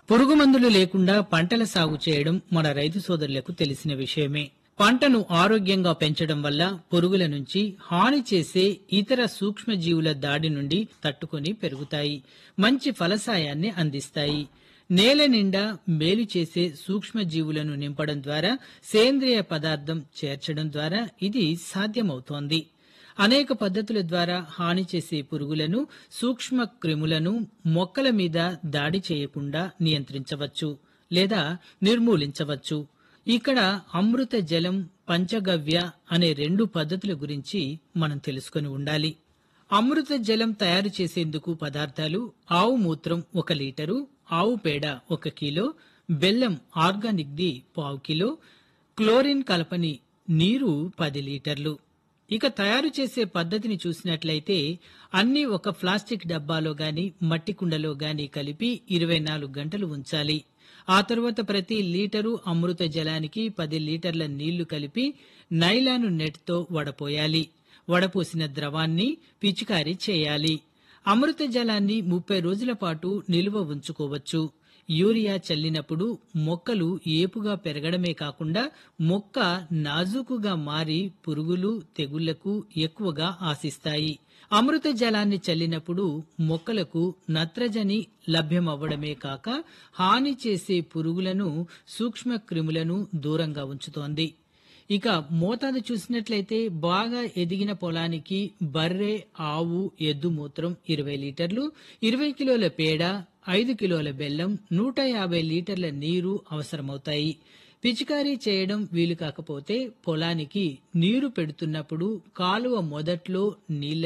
పురుగు మందులు లేకుండా పంటల సాగు చేయడం మన రైతు సోదరులకు తెలిసిన విషయమే పంటను ఆరోగ్యంగా పెంచడం వల్ల పురుగుల నుంచి హాని చేసే ఇతర సూక్ష్మజీవుల దాడి నుండి తట్టుకొని పెరుగుతాయి మంచి ఫలసాయాన్ని అందిస్తాయి నేల నిండా మేలు చేసే సూక్ష్మజీవులను నింపడం ద్వారా సేంద్రియ పదార్థం చేర్చడం ద్వారా ఇది సాధ్యమవుతోంది అనేక పద్ధతుల ద్వారా హాని చేసే పురుగులను సూక్ష్మ క్రిములను మొక్కల మీద దాడి చేయకుండా నియంత్రించవచ్చు లేదా నిర్మూలించవచ్చు ఇక్కడ అమృత జలం పంచగవ్య అనే రెండు పద్ధతుల గురించి మనం తెలుసుకొని ఉండాలి అమృత జలం తయారు చేసేందుకు పదార్థాలు ఆవు మూత్రం ఒక లీటరు ఆవు పేడ ఒక కిలో బెల్లం ఆర్గానిక్ ది పావు కిలో క్లోరిన్ కలపని నీరు పది లీటర్లు ఇక తయారు చేసే పద్ధతిని చూసినట్లయితే అన్ని ఒక ప్లాస్టిక్ డబ్బాలో గాని మట్టి కుండలో గాని కలిపి ఇరవై నాలుగు గంటలు ఉంచాలి ఆ తరువాత ప్రతి లీటరు అమృత జలానికి పది లీటర్ల నీళ్లు కలిపి నైలాను నెట్తో వడపోయాలి వడపోసిన ద్రవాన్ని పిచికారీ చేయాలి అమృత జలాన్ని ముప్పై రోజుల పాటు నిలువ ఉంచుకోవచ్చు యూరియా చల్లినప్పుడు మొక్కలు ఏపుగా పెరగడమే కాకుండా మొక్క నాజూకుగా మారి పురుగులు తెగుళ్లకు ఎక్కువగా ఆశిస్తాయి అమృత జలాన్ని చల్లినప్పుడు మొక్కలకు నత్రజని లభ్యమవ్వడమే కాక హాని చేసే పురుగులను సూక్ష్మ క్రిములను దూరంగా ఉంచుతోంది ఇక మోతాదు చూసినట్లయితే బాగా ఎదిగిన పొలానికి బర్రె ఆవు ఎద్దు మూత్రం ఇరవై లీటర్లు ఇరవై కిలోల పేడ ఐదు కిలోల బెల్లం నూట యాభై లీటర్ల నీరు అవసరమవుతాయి పిచికారీ చేయడం వీలు కాకపోతే పొలానికి నీరు పెడుతున్నప్పుడు కాలువ మొదట్లో నీళ్ల